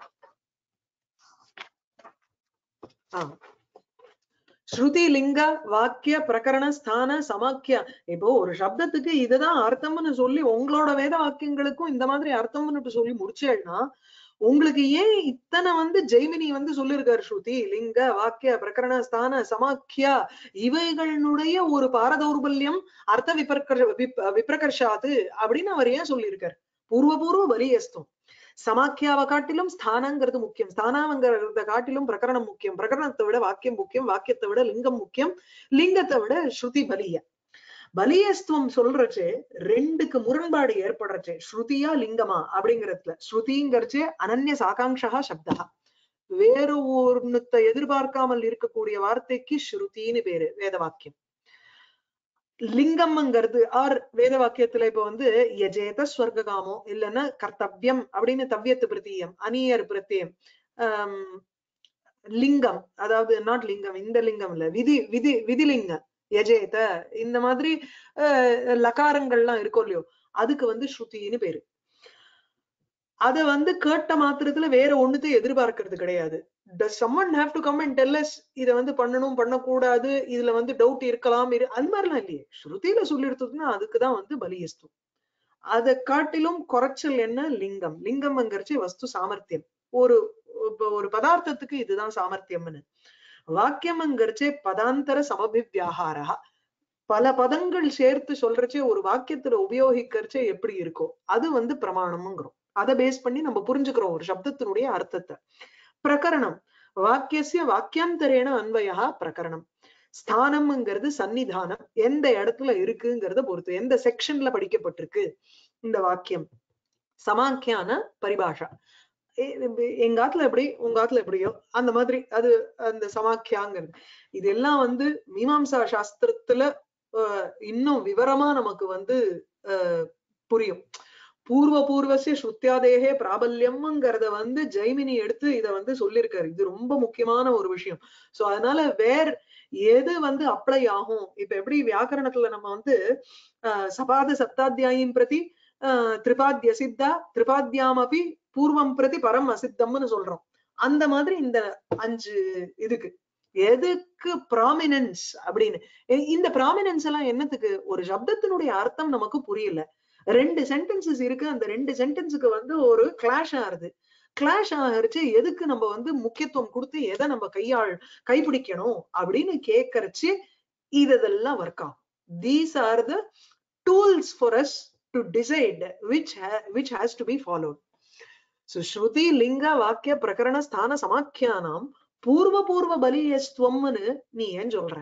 ஆஹ் ஸ்ருதி லிங்க வாக்கிய பிரகரண ஸ்தான சமாக்கிய இப்போ ஒரு சப்தத்துக்கு இதுதான் அர்த்தம்னு சொல்லி உங்களோட வேத வாக்கியங்களுக்கும் இந்த மாதிரி அர்த்தம்னு சொல்லி முடிச்சேன்னா உங்களுக்கு ஏன் இத்தனை வந்து ஜெய்மினி வந்து சொல்லியிருக்காரு ஸ்ருதி லிங்க வாக்கிய பிரகரண ஸ்தான சமாக்கியா இவைகளுடைய ஒரு பாரதௌர்பல்யம் அர்த்த விபர்கர் விப்- விப்ரகர்ஷாது அப்படின்னு அவர் ஏன் சொல்லியிருக்காரு பூர்வ பூர்வ பலியஸ்தம் சமாக்கியாவை காட்டிலும் ஸ்தானங்கிறது முக்கியம் ஸ்தானாங்கிறத காட்டிலும் பிரகரணம் முக்கியம் பிரகரணத்தை விட வாக்கியம் முக்கியம் வாக்கியத்தை விட லிங்கம் முக்கியம் லிங்கத்தை விட ஸ்ருதி பலிய பலியஸ்துவம் சொல்றச்சு ரெண்டுக்கு முரண்பாடு ஏற்படுறச்சு ஸ்ருதியா லிங்கமா அப்படிங்கறதுல ஸ்ருதிங்கிறச்சு அனன்ய சாகாங்ஷா சப்தா வேற ஒருத்த எதிர்பார்க்காமல் இருக்கக்கூடிய வார்த்தைக்கு ஸ்ருதின்னு பேரு வேத வாக்கியம் லிங்கம்ங்கிறது ஆர் வேத வாக்கியத்துல இப்ப வந்து யஜேத ஸ்வர்காமோ இல்லைன்னா கர்த்தவ்யம் அப்படின்னு தவ்யத்து பிரத்தியம் அனியர் பிரத்தியம் ஆம், லிங்கம் அதாவது நாட் லிங்கம் இந்த லிங்கம் இல்ல விதி விதி விதிலிங்கம் யஜேத இந்த மாதிரி அஹ், லகாரங்கள்லாம் இருக்கும் இல்லையோ அதுக்கு வந்து ஸ்ருதின்னு பேரு அத வந்து கேட்ட மாத்திரத்துல வேற ஒண்ணுத்தையும் எதிர்பார்க்கறது கிடையாது does someone have to come and tell us இத வந்து பண்ணணும் பண்ணக்கூடாது இதுல வந்து டவுட் இருக்கலாம் இரு அந்த மாதிரிலாம் இல்லையே ஸ்ருதியில சொல்லி எடுத்ததுன்னா அதுக்குதான் வந்து பலியஸ்து அதை காட்டிலும் குறைச்சல் என்ன லிங்கம் லிங்கம்ங்கிறச்சு வஸ்து சாமர்த்தியம் ஒரு இப்ப ஒரு பதார்த்தத்துக்கு இதுதான் சாமர்த்தியம்னு வாக்கியம்ங்கிறச்சே பதாந்தர சமபிவியாகாரா பல பதங்கள் சேர்த்து சொல்றச்சே ஒரு வாக்கியத்துல உபயோகிக்கிறச்சே எப்படி இருக்கோ அது வந்து பிரமாணம்ங்கிறோம் அதை பேஸ் பண்ணி நம்ம புரிஞ்சுக்கிறோம் ஒரு சப்தத்தினுடைய அர்த்தத்தை பிரகரணம் வாக்கியசிய வாக்கியாந்தரேன அன்வயா பிரகரணம் ஸ்தானம்ங்கிறது சன்னிதானம் எந்த இடத்துல இருக்குங்கிறத பொறுத்து எந்த செக்ஷன்ல படிக்கப்பட்டிருக்கு இந்த வாக்கியம் சமாக்கியான பரிபாஷா எ- எ- எங்க ஆத்துல எப்படி உங்க ஆத்துல எப்படியோ அந்த மாதிரி அது அந்த சமாக்கியாங்கிறது இதெல்லாம் வந்து மீமாம்சா சாஸ்திரத்துல அஹ், இன்னும் விவரமா நமக்கு வந்து அஹ், புரியும் பூர்வ பூர்வசிய ஸ்ருத்தியாதேகே பிராபல்யம்ங்கிறத வந்து ஜெய்மினி எடுத்து இத வந்து சொல்லியிருக்காரு இது ரொம்ப முக்கியமான ஒரு விஷயம் சோ அதனால வேர் எது வந்து அப்ளை ஆகும் இப்ப எப்படி வியாக்கரணத்துல நம்ம வந்து அஹ், சபாத சப்தாத்தியாயின் பிரதி அஹ், திரிபாத்ய சித்தா திரிபாத்யாம் அப்படி பூர்வம் பிரதி பரம் அசித்தம்னு சொல்றோம் அந்த மாதிரி இந்த அஞ்சு இதுக்கு எதுக்கு ப்ராமினன்ஸ் அப்படின்னு இ- இந்த ப்ராமினன்ஸ் எல்லாம் என்னத்துக்கு ஒரு சப்தத்தினுடைய அர்த்தம் நமக்கு புரியல ரெண்டு சென்டென்சஸ் இருக்கு அந்த ரெண்டு சென்டென்ஸுக்கு வந்து ஒரு கிளாஷ் ஆகுது கிளாஷ் ஆகிறச்சு எதுக்கு நம்ம வந்து முக்கியத்துவம் கொடுத்து எதை நம்ம கையாள் கைப்பிடிக்கணும் அப்படின்னு கேட்கறச்சு இதெல்லாம் ஒர்க் ஆகும் these are the tools for us to decide which which has to be followed so ஸ்ருதி லிங்க வாக்கிய பிரகரண ஸ்தான சமாக்கியானாம் பூர்வ பூர்வ பலியஸ்துவம்னு நீ ஏன் சொல்ற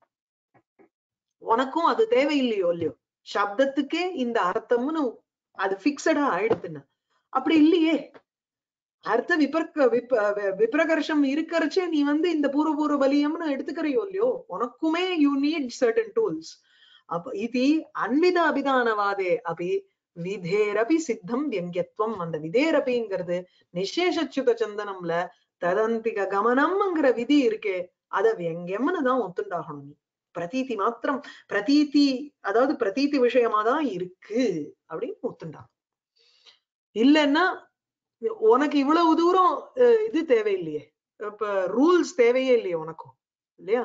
உனக்கும் அது தேவையில்லையோ இல்லையோ சப்தத்துக்கே இந்த அர்த்தம்னு அது பிக்சடா ஆயிடுதுன்னு அப்படி இல்லையே அர்த்த விபர்க்க விப் வி- விப்ரகர்ஷம் இருக்கறச்சே நீ வந்து இந்த பூர்வ பூர்வ பலியம்னு எடுத்துக்கிறையோ இல்லையோ உனக்குமே யூ நீட் சர்டன் டூல்ஸ் அப்ப இது அன்வித அபிதானவாதே அபி விதேரபி சித்தம் வியங்கியத்துவம் அந்த விதேரபிங்கிறது நிசேஷச்சுத சந்தனம்ல ததந்திக கமனம்ங்கிற விதி இருக்கே அத வியங்கியம்னு தான் ஒத்துண்டாகணும் நீ பிரதீதி மாத்திரம் பிரதீதி அதாவது பிரதீதி விஷயமா தான் இருக்கு அப்படின்னு ஒத்துண்டா இல்லைன்னா உனக்கு இவ்வளவு தூரம் அஹ், இது தேவையில்லையே இப்ப ரூல்ஸ் தேவையே இல்லையே உனக்கும் இல்லையா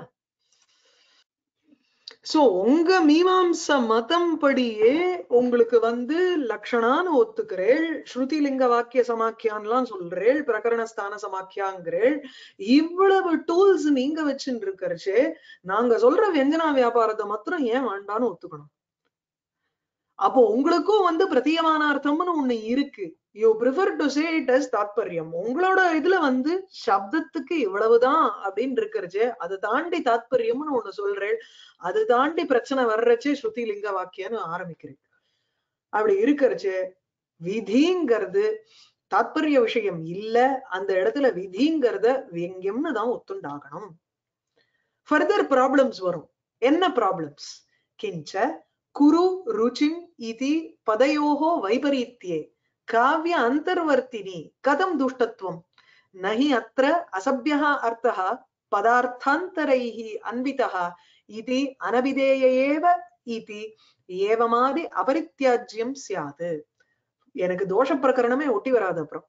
சோ உங்க மீமாம்ச மதம் படியே உங்களுக்கு வந்து லக்ஷணான்னு ஒத்துக்கிறேள் ஸ்ருதிலிங்க வாக்கிய சமாக்கியான்லாம் சொல்றேள் பிரகரணஸ்தான சமாக்கியாங்கிறேள் இவ்வளவு டூல்ஸ் நீங்க வச்சுட்டு இருக்கறச்சே நாங்க சொல்ற வியஞ்சனா வியாபாரத்தை மாத்திரம் ஏன் வேண்டான்னு ஒத்துக்கணும் அப்போ உங்களுக்கும் வந்து பிரத்தியமான அர்த்தம்னு ஒண்ணு இருக்கு you prefer to say it as தாத்பரியம் உங்களோட இதுல வந்து சப்தத்துக்கு இவ்வளவுதான் அப்படின்னு இருக்கிறச்சே அதை தாண்டி தாத்பரியம்னு ஒண்ணு சொல்றேன் அது தாண்டி பிரச்சனை வர்றச்சே ஸ்ருதி லிங்க வாக்கியன்னு ஆரம்பிக்கிறேன் அப்படி இருக்கிறச்சே விதிங்கிறது தாத்பரிய விஷயம் இல்ல அந்த இடத்துல விதிங்கிறத வியங்கியம்னு தான் ஒத்துண்டாகணும் ஃபர்தர் ப்ராப்ளம்ஸ் வரும் என்ன ப்ராப்ளம்ஸ் கிஞ்ச குரு ருச்சிம் இதி பதயோகோ வைபரீத்யே காவிய அந்தர்வர்த்தினி கதம் துஷ்டத்துவம் நஹி அத்திர அசபியः அர்த்தः பதார்த்தாந்தரைः அன்விதः இது அனபிதேய ஏவ இதி ஏவமாதி அபரித்தியாஜ்யம் சியாது எனக்கு தோஷ பிரகரணமே ஒட்டி வராது அப்புறம்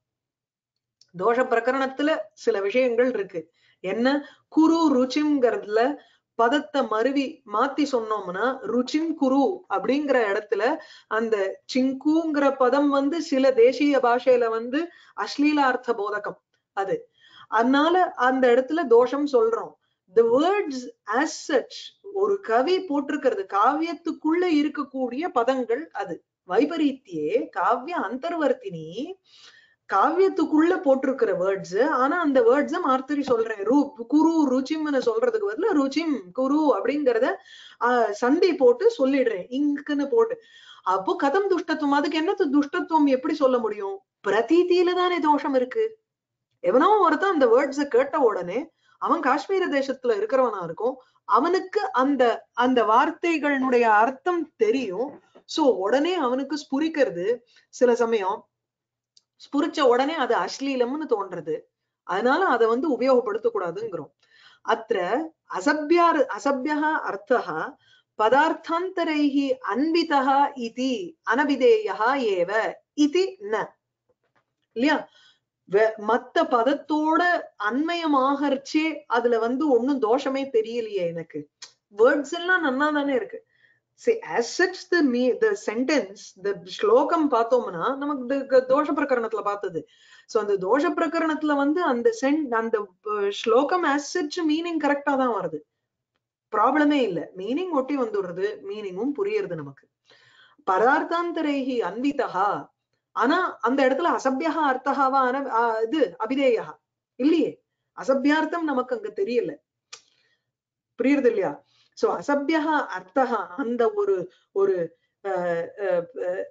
தோஷ பிரகரணத்துல சில விஷயங்கள் இருக்கு என்ன குரு ருச்சிங்கிறதுல பதத்தை மருவி மாத்தி சொன்னோம்னா ருச்சிம் குரு அப்படிங்கிற இடத்துல அந்த சிங்குங்கிற பதம் வந்து சில தேசிய பாஷையில வந்து அஸ்லீலார்த்த போதகம் அது அதனால அந்த இடத்துல தோஷம் சொல்றோம் த வேர்ட்ஸ் ஆஸ் சச் ஒரு கவி போட்டிருக்கிறது காவியத்துக்குள்ள இருக்கக்கூடிய பதங்கள் அது வைபரீத்தியே காவிய அந்தர்வர்த்தினி காவியத்துக்குள்ள போட்டிருக்கிற வேர்ட்ஸ் ஆனா அந்த வேர்ட்ஸ மார்த்தரி சொல்றேன் ரு குரு ருச்சிம்னு சொல்றதுக்கு பதிலா ருச்சிம் குரு அப்படிங்கறத ஆஹ் சந்தி போட்டு சொல்லிடுறேன் இங்குன்னு போட்டு அப்போ கதம் துஷ்டத்துவம் அதுக்கு என்னது துஷ்டத்துவம் எப்படி சொல்ல முடியும் பிரதீதியில தானே தோஷம் இருக்கு எவனோ ஒருத்தன் அந்த வேர்ட்ஸ கேட்ட உடனே அவன் காஷ்மீர தேசத்துல இருக்கிறவனா இருக்கும் அவனுக்கு அந்த அந்த வார்த்தைகளுடைய அர்த்தம் தெரியும் சோ உடனே அவனுக்கு ஸ்புரிக்கிறது சில சமயம் ஸ்புரிச்ச உடனே அது அஸ்லீலம்னு தோன்றது அதனால அதை வந்து உபயோகப்படுத்த கூடாதுங்கிறோம் அத்த அசபியார் அசபியா அர்த்தா பதார்த்தாந்தரைஹி அன்பிதா இதி அனபிதேயா ஏவ இதி ந இல்லையா வே- மத்த பதத்தோட அண்மயமாகறச்சே அதுல வந்து ஒண்ணும் தோஷமே தெரியலையே எனக்கு வேர்ட்ஸ் எல்லாம் நன்னா தானே இருக்கு see as such the me the sentence the ஸ்லோகம் பார்த்தோம்னா நமக்கு the- the தோஷ பிரகரணத்துல பார்த்தது சோ அந்த தோஷ பிரகரணத்துல வந்து அந்த சென் அந்த அஹ், ஸ்லோகம் as such மீனிங் கரெக்டா தான் வருது ப்ராப்ளமே இல்ல மீனிங் ஒட்டி வந்துடுறது மீனிங்கும் புரியுறது நமக்கு பதார்த்தாந்தரைஹி அன்விதா ஆனா அந்த இடத்துல அசபியா அர்த்தகாவா அன ஆ, இது அபிதேயா இல்லையே அசபியார்த்தம் நமக்கு அங்க தெரியல புரியுறது இல்லையா சோ அசபியா அர்த்தகா அந்த ஒரு ஒரு அஹ், அஹ், அஹ்,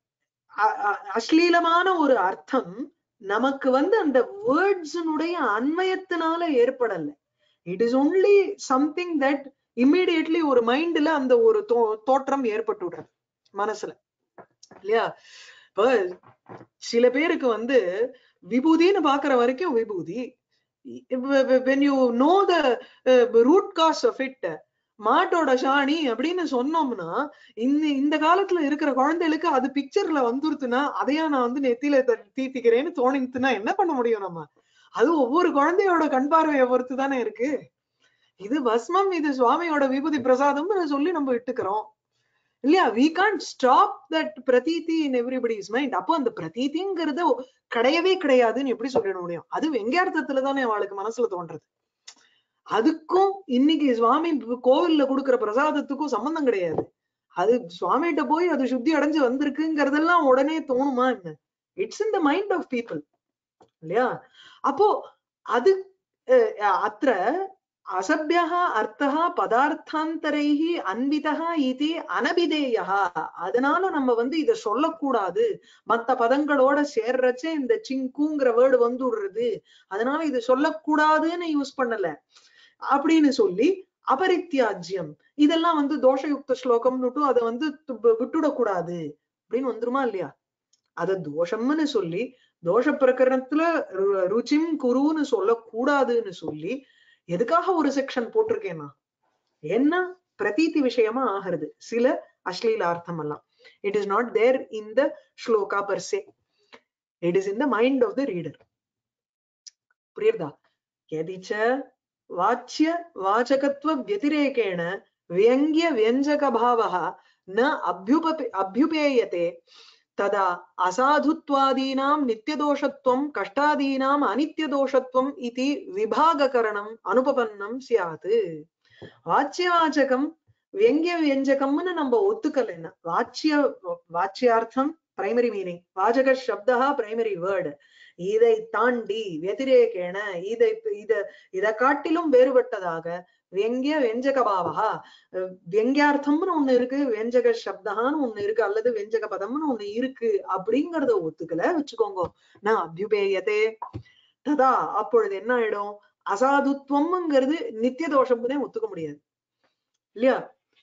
அ- அ- அശ്ലീലமான ஒரு அர்த்தம் நமக்கு வந்து அந்த வேர்ட்ஸினுடைய அன்மயத்தினால ஏற்படல it is only something that immediately ஒரு மைண்ட்ல அந்த ஒரு தோ- தோற்றம் ஏற்பட்டு விடுறது மனசுல இல்லையா இப்ப சில பேருக்கு வந்து விபூதின்னு பாக்குற வரைக்கும் விபூதி when you know the uh, root cause of it மாட்டோட சாணி அப்படின்னு சொன்னோம்னா இந்த இந்த காலத்துல இருக்கிற குழந்தைகளுக்கு அது பிக்சர்ல வந்துருச்சுன்னா அதையா நான் வந்து நெத்தியில த- தீத்திக்கிறேன்னு தோணிச்சுன்னா என்ன பண்ண முடியும் நம்ம அது ஒவ்வொரு குழந்தையோட கண் பார்வையை பொறுத்து தானே இருக்கு இது பஸ்மம் இது சுவாமியோட விபூதி பிரசாதம்னு சொல்லி நம்ம இட்டுக்கிறோம் இல்லையா வி கான்ட் ஸ்டாப் தட் பிரதீதி இன் எவ்ரிபடிஸ் மைண்ட் அப்போ அந்த பிரதீதிங்கிறது கிடையவே கிடையாதுன்னு எப்படி சொல்லிட முடியும் அது வெங்கார்த்தத்துல தானே அவளுக்கு மனசுல தோன்றது அதுக்கும் இன்னைக்கு சுவாமி கோவில்ல கொடுக்கிற பிரசாதத்துக்கும் சம்பந்தம் கிடையாது அது சுவாமிகிட்ட போய் அது சுத்தி அடைஞ்சு வந்திருக்குங்கிறதெல்லாம் உடனே தோணுமா என்ன it's in the mind of people இல்லையா அப்போ அது அஹ், அத்திர அசபியா அர்த்தா பதார்த்தாந்தரைஹி அன்விதா இது அனபிதேயா அதனால நம்ம வந்து இத சொல்லக்கூடாது மத்த பதங்களோட சேர்றச்சே இந்த சிங்குங்கிற வேர்டு வந்துடுறது அதனால இது சொல்லக்கூடாதுன்னு யூஸ் பண்ணல அப்படின்னு சொல்லி அபரித்தியாஜ்யம் இதெல்லாம் வந்து தோஷயுக்த ஸ்லோகம்னுட்டு அதை வந்து து- விட்டுடக்கூடாது அப்படின்னு வந்துருமா இல்லையா அத தோஷம்னு சொல்லி தோஷ பிரகரணத்துல ரு- ருச்சிம் குருன்னு சொல்லக்கூடாதுன்னு சொல்லி எதுக்காக ஒரு செக்ஷன் போட்டிருக்கேன் நான் என்ன பிரதீதி விஷயமா ஆகிறது சில அஸ்லீல அர்த்தம் எல்லாம் it is not there in the shloka per se it is in the mind of the reader புரியுறதா எதிச்ச வாச்சிய வாச்சகத்துவ व्यतिरेकेण व्यङ्ग्य व्यञ्जक भावः न अभ्युप अभ्युपेयते तदा असाधुत्वादीनां नित्यदोषत्वं कष्टादीनाम् अनित्यदोषत्वम् इति विभागकरणम् अनुपपन्नं स्यात् வாச்சியவாச்சகம் ವ್ಯಂಗ್ಯ ವ್ಯಂಜಕம்னு நம்ம ஒத்துக்கலைன்னா வாச்சிய வாச்சியார்த்தம் பிரைமரி மீனிங் வாச்சக சப்தா பிரைமரி வேர்டு இதை தாண்டி வெதிரேகேன இதை இத இதை காட்டிலும் வேறுபட்டதாக ವ್ಯಂಗ್ಯ ವ್ಯಂಜಕ பாவகா ವ್ಯಂಗ್யார்த்தம்னு ஒண்ணு இருக்கு ವ್ಯಂಜக சப்தகான்னு ஒண்ணு இருக்கு அல்லது ವ್ಯಂಜக பதம்னு ஒண்ணு இருக்கு அப்படிங்கறத ஒத்துக்கல வச்சுக்கோங்க நான் அபியுபேயத்தே ததா அப்பொழுது என்ன ஆயிடும் அசாதுத்வம்ங்கிறது நித்திய தோஷம்னே ஒத்துக்க முடியாது இல்லையா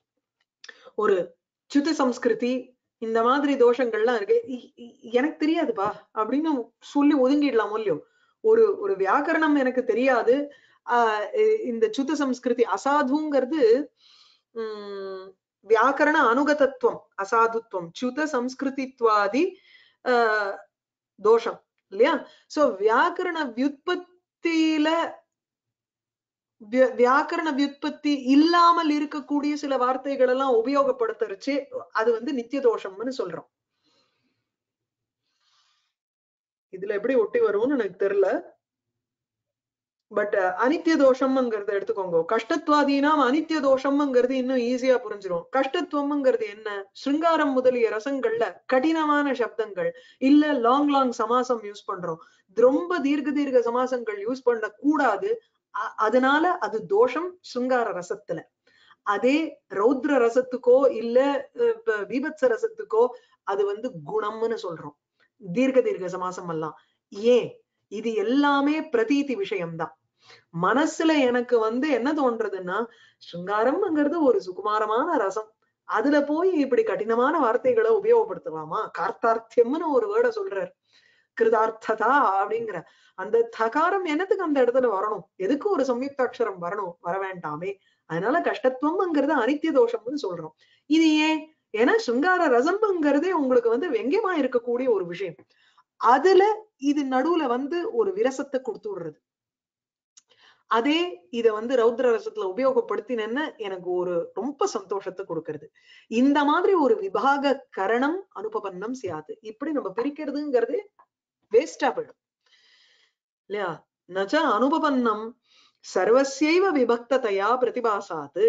ஒரு சுத்த சம்ஸ்கிருதி இந்த மாதிரி தோஷங்கள்லாம் இருக்கு இ- இ- எனக்கு தெரியாதுப்பா அப்படின்னு சொல்லி ஒதுங்கிடலாமோ இல்லையோ ஒரு ஒரு வியாக்கரணம் எனக்கு தெரியாது ஆஹ் இ- இந்த சுத்த சம்ஸ்கிருதி அசாதுங்கிறது உம் வியாக்கரண அனுகதத்துவம் அசாதுத்வம் சுத சம்ஸ்கிருதித்வாதி ஆஹ் தோஷம் இல்லையா சோ வியாக்கரண வியுத்பத்தியில விய- வியாக்கரண வியுற்பத்தி இல்லாமல் இருக்கக்கூடிய சில வார்த்தைகள் எல்லாம் உபயோகப்படுத்துறச்சு அது வந்து நித்திய தோஷம்னு சொல்றோம் இதுல எப்படி ஒட்டி வரும்னு எனக்கு தெரியல பட் அனித்திய தோஷம்ங்கிறத எடுத்துக்கோங்க கஷ்டத்வாதீனாம் அனித்திய தோஷம்ங்கிறது இன்னும் ஈஸியா புரிஞ்சிரும் கஷ்டத்துவம்ங்கிறது என்ன சிருங்காரம் முதலிய ரசங்கள்ல கடினமான சப்தங்கள் இல்ல லாங் லாங் சமாசம் யூஸ் பண்றோம் ரொம்ப தீர்க்க தீர்க்க சமாசங்கள் யூஸ் பண்ண கூடாது அ- அதனால அது தோஷம் சிருங்கார ரசத்துல அதே ரௌத்ர ரசத்துக்கோ இல்ல அஹ், இப்ப பீபத்ச ரசத்துக்கோ அது வந்து குணம்னு சொல்றோம் தீர்க்க தீர்க்க சமாசம் எல்லாம் ஏன் இது எல்லாமே பிரதீதி விஷயம்தான் மனசுல எனக்கு வந்து என்ன தோன்றதுன்னா சிருங்காரம்ங்கிறது ஒரு சுகுமாரமான ரசம் அதுல போய் இப்படி கடினமான வார்த்தைகளை உபயோகப்படுத்தலாமா கார்த்தார்த்தியம்னு ஒரு வேர்டை சொல்றார் கிருதார்த்ததா அப்படிங்கிற அந்த தகாரம் என்னத்துக்கு அந்த இடத்துல வரணும் எதுக்கு ஒரு சம்யுக்தாட்சரம் வரணும் வர வேண்டாமே அதனால கஷ்டத்துவம்ங்கிறது அனித்திய தோஷம்னு சொல்றோம் இது ஏன் ஏன்னா சிருங்கார ரசம்ங்கிறதே உங்களுக்கு வந்து வெங்கியமா இருக்கக்கூடிய ஒரு விஷயம் அதுல இது நடுவுல வந்து ஒரு விரசத்தை கொடுத்து விடுறது அதே இத வந்து ரௌத்ர ரசத்துல உபயோகப்படுத்தினேன்னு எனக்கு ஒரு ரொம்ப சந்தோஷத்தை கொடுக்கறது இந்த மாதிரி ஒரு விபாக கரணம் அனுபவன்னம் சியாது இப்படி நம்ம பிரிக்கிறதுங்கிறதே வேஸ்டா போயிடும் இல்லையா நச்ச அனுபவன்னம் சர்வசைவ விபக்ததையா பிரதிபாசாது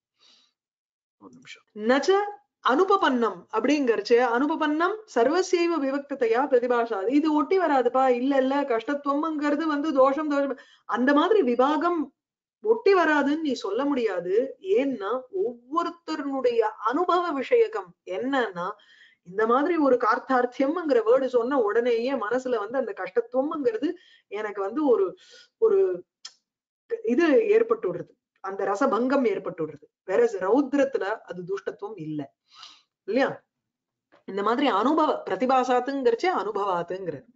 ஒரு நிமிஷம் நச்ச அனுபபன்னம் அப்படிங்கறச்சு அனுபபன்னம் சர்வசைவ விபக்ததையா பிரதிபாசாது இது ஒட்டி வராதுப்பா இல்ல இல்ல கஷ்டத்துவம்ங்கிறது வந்து தோஷம் தோஷம் அந்த மாதிரி விபாகம் ஒட்டி வராதுன்னு நீ சொல்ல முடியாது ஏன்னா ஒவ்வொருத்தருடைய அனுபவ விஷயகம் என்னன்னா இந்த மாதிரி ஒரு கார்த்தார்த்தியம்ங்கிற வேர்டு சொன்ன உடனேயே மனசுல வந்து அந்த கஷ்டத்துவம்ங்கிறது எனக்கு வந்து ஒரு ஒரு இது ஏற்பட்டு விடுறது அந்த ரசபங்கம் ஏற்பட்டு விடுறது வேற ரௌத்ரத்துல அது துஷ்டத்துவம் இல்ல இல்லையா இந்த மாதிரி அனுபவ பிரதிபாசாத்துங்கிறச்சே அனுபவாத்துங்கிறது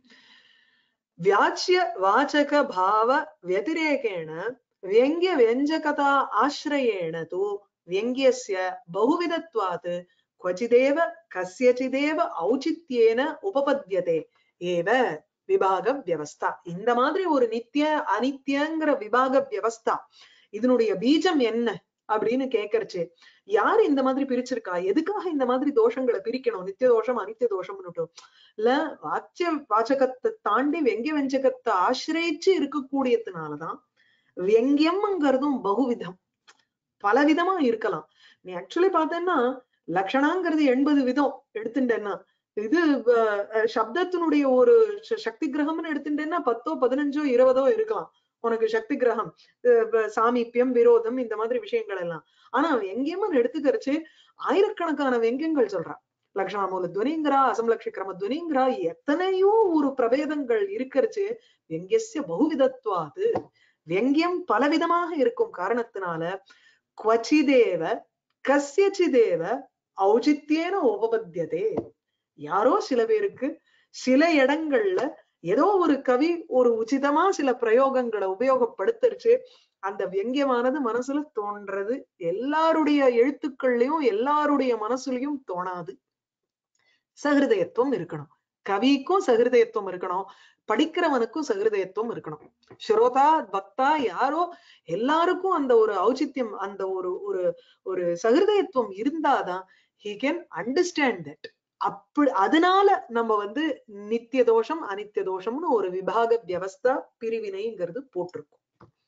வியாச்சிய வாச்சக பாவ व्यतिरेकेण व्यङ्ग्य व्यञ्जकता आश्रयेण तु व्यङ्ग्यस्य बहुविधत्वात् क्वचिदेव कस्यचिदेव औचित्येन उपपद्यते एव விபாக வியவஸ்தா இந்த மாதிரி ஒரு நித்திய அனித்தியங்கிற விபாக வியவஸ்தா இதனுடைய பீஜம் என்ன அப்படின்னு கேக்குறச்சு யார் இந்த மாதிரி பிரிச்சிருக்கா எதுக்காக இந்த மாதிரி தோஷங்களை பிரிக்கணும் நித்திய தோஷம் அனித்திய தோஷம்னுட்டு இல்ல வாச்சிய வாச்சகத்தை தாண்டி வெங்கிய வெஞ்சகத்தை ஆசிரியச்சு இருக்கக்கூடியதுனாலதான் வெங்கியம்ங்கிறதும் பகுவிதம் பலவிதமா இருக்கலாம் நீ ஆக்சுவலி பார்த்தேன்னா லக்ஷணாங்கிறது எண்பது விதம் எடுத்துட்டேன்னா இது அஹ், அஹ், சப்தத்தினுடைய ஒரு ச- சக்தி கிரகம்னு எடுத்துட்டேன்னா பத்தோ பதினஞ்சோ இருபதோ இருக்கலாம் உனக்கு சக்தி கிரகம் அஹ், ப- சாமீப்பியம் விரோதம் இந்த மாதிரி விஷயங்கள் எல்லாம் ஆனா வெங்கியம்னு எடுத்துக்கிறச்சு ஆயிரக்கணக்கான வெங்கியங்கள் சொல்றா லக்ஷணாமூல துவனிங்கிறா அசம்லக்ஷ கிரம துவனிங்கிறா எத்தனையோ ஒரு பிரபேதங்கள் இருக்கிறச்சு வெங்கியசிய பகுவிதத்துவாது வெங்கியம் பலவிதமாக இருக்கும் காரணத்தினால குவச்சிதேவ கஸ்யச்சிதேவ ஔச்சித்யேன உபபத்தியதே யாரோ சில பேருக்கு சில இடங்கள்ல ஏதோ ஒரு கவி ஒரு உச்சிதமா சில பிரயோகங்களை உபயோகப்படுத்துருச்சு அந்த வெங்கியமானது மனசுல தோன்றது எல்லாருடைய எழுத்துக்கள்லயும் எல்லாருடைய மனசுலயும் தோணாது சகிருதயத்துவம் இருக்கணும் கவிக்கும் சகிருதயத்துவம் இருக்கணும் படிக்கிறவனுக்கும் சகிருதயத்துவம் இருக்கணும் ஸ்ரோதா பக்தா யாரோ எல்லாருக்கும் அந்த ஒரு ஔச்சித்யம் அந்த ஒரு ஒரு ஒரு சகிருதயத்துவம் இருந்தாதான் ஹி கேன் அண்டர்ஸ்டாண்ட் தட் அப்படி அதனால நம்ம வந்து நித்திய தோஷம் அனித்திய தோஷம்னு ஒரு விபாக வியவஸ்தா பிரிவினைங்கிறது போட்டிருக்கோம்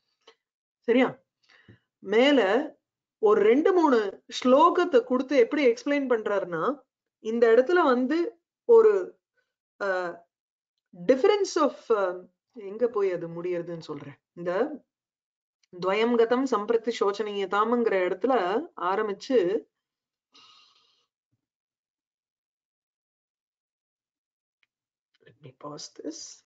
சரியா மேல ஒரு ரெண்டு மூணு ஸ்லோகத்தை கொடுத்து எப்படி எக்ஸ்பிளைன் பண்றாருன்னா இந்த இடத்துல வந்து ஒரு டிஃபரன்ஸ் ஆஃப் எங்க போய் அது முடியறதுன்னு சொல்றேன் இந்த துவயம் கதம் சம்பிரத்தி சோச்சனீயதாம்ங்கிற இடத்துல ஆரம்பிச்சு Let me pause this.